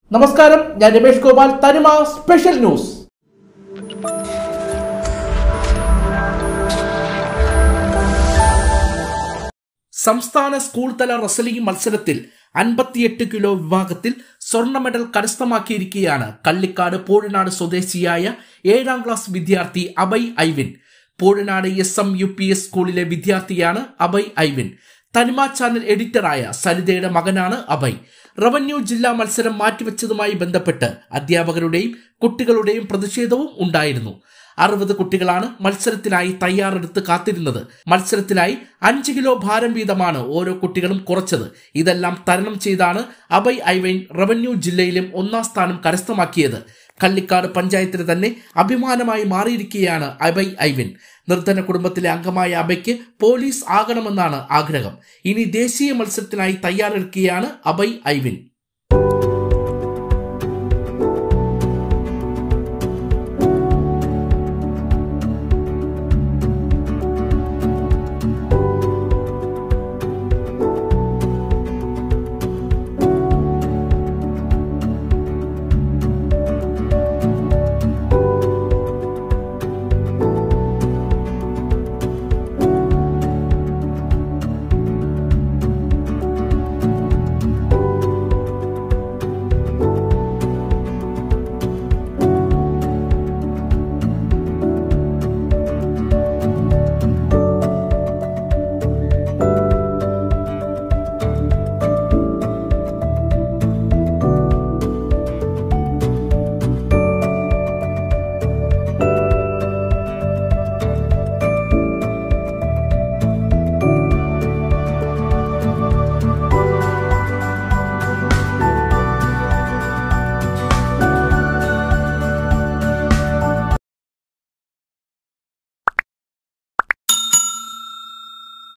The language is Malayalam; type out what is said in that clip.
നമസ്കാരം ഞാൻ രമേഷ് ഗോപാൽ തനിമ സ്പെഷ്യൽ ന്യൂസ് സംസ്ഥാന സ്കൂൾ തല റസലിംഗ് മത്സരത്തിൽ അൻപത്തിയെട്ട് കിലോ വിഭാഗത്തിൽ സ്വർണ്ണ മെഡൽ കരസ്ഥമാക്കിയിരിക്കുകയാണ് കള്ളിക്കാട് പൂഴനാട് സ്വദേശിയായ ഏഴാം ക്ലാസ് വിദ്യാർത്ഥി Abhay Ivin Poozhanad S M U P S സ്കൂളിലെ വിദ്യാർത്ഥിയാണ് അഭയ് ഐവിൻ തനിമ ചാനൽ എഡിറ്ററായ സരിതയുടെ മകനാണ് അഭയ് റവന്യൂ ജില്ലാ മത്സരം മാറ്റിവെച്ചതുമായി ബന്ധപ്പെട്ട് അധ്യാപകരുടെയും കുട്ടികളുടെയും പ്രതിഷേധവും ഉണ്ടായിരുന്നു അറുപത് കുട്ടികളാണ് മത്സരത്തിനായി തയ്യാറെടുത്ത് കാത്തിരുന്നത് മത്സരത്തിനായി അഞ്ച് കിലോ ഭാരം വീതമാണ് ഓരോ കുട്ടികളും കുറച്ചത് ഇതെല്ലാം തരണം ചെയ്താണ് അഭയ് ഐവൈൻ റവന്യൂ ജില്ലയിലും ഒന്നാം സ്ഥാനം കരസ്ഥമാക്കിയത് കള്ളിക്കാട് പഞ്ചായത്തിന് തന്നെ അഭിമാനമായി മാറിയിരിക്കുകയാണ് അഭയ് ഐവിൻ നിർധന കുടുംബത്തിലെ അംഗമായ അഭയ്ക്ക് പോലീസ് ആകണമെന്നാണ് ആഗ്രഹം ഇനി ദേശീയ മത്സരത്തിനായി തയ്യാറെടുക്കുകയാണ് അഭയ് ഐവിൻ